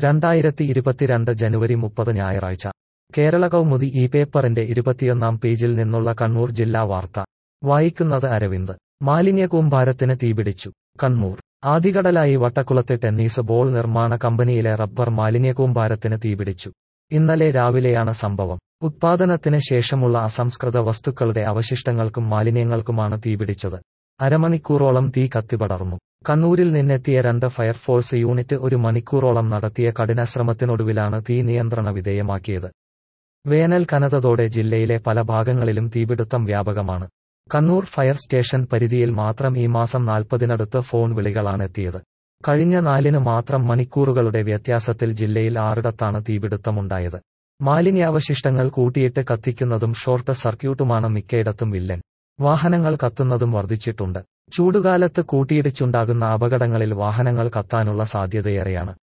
രണ്ടായിരത്തി ഇരുപത്തിരണ്ട് ജനുവരി മുപ്പത് ഞായറാഴ്ച കേരള കൗമുദി ഈ പേപ്പറിന്റെ ഇരുപത്തിയൊന്നാം പേജിൽ നിന്നുള്ള കണ്ണൂർ ജില്ലാ വാർത്ത വായിക്കുന്നത് അരവിന്ദ് മാലിന്യ കൂമ്പാരത്തിന് തീപിടിച്ചു കണ്ണൂർ ആദികടലായി വട്ടക്കുളത്ത് ടെന്നീസ് ബോൾ നിർമ്മാണ കമ്പനിയിലെ റബ്ബർ മാലിന്യ കൂമ്പാരത്തിന് തീപിടിച്ചു ഇന്നലെ രാവിലെയാണ് സംഭവം ഉത്പാദനത്തിന് ശേഷമുള്ള അസംസ്കൃത വസ്തുക്കളുടെ അവശിഷ്ടങ്ങൾക്കും മാലിന്യങ്ങൾക്കുമാണ് തീപിടിച്ചത് അരമണിക്കൂറോളം തീ കത്തിപടർന്നു കണ്ണൂരിൽ നിന്നെത്തിയ രണ്ട് ഫയർഫോഴ്സ് യൂണിറ്റ് ഒരു മണിക്കൂറോളം നടത്തിയ കഠിനശ്രമത്തിനൊടുവിലാണ് തീ നിയന്ത്രണ വിധേയമാക്കിയത് വേനൽ കനതതോടെ ജില്ലയിലെ പല ഭാഗങ്ങളിലും തീപിടുത്തം വ്യാപകമാണ് കണ്ണൂർ ഫയർ സ്റ്റേഷൻ പരിധിയിൽ മാത്രം ഈ മാസം നാൽപ്പതിനടുത്ത് ഫോൺ വിളികളാണ് എത്തിയത് കഴിഞ്ഞ നാലിന് മാത്രം മണിക്കൂറുകളുടെ വ്യത്യാസത്തിൽ ജില്ലയിൽ ആറിടത്താണ് തീപിടുത്തമുണ്ടായത് മാലിന്യാവശിഷ്ടങ്ങൾ കൂട്ടിയിട്ട് കത്തിക്കുന്നതും ഷോർട്ട് സർക്യൂട്ടുമാണ് മിക്കയിടത്തും വില്ലൻ വാഹനങ്ങൾ കത്തുന്നതും വർദ്ധിച്ചിട്ടുണ്ട് ചൂടുകാലത്ത് കൂട്ടിയിടിച്ചുണ്ടാകുന്ന അപകടങ്ങളിൽ വാഹനങ്ങൾ കത്താനുള്ള സാധ്യതയേറെയാണ്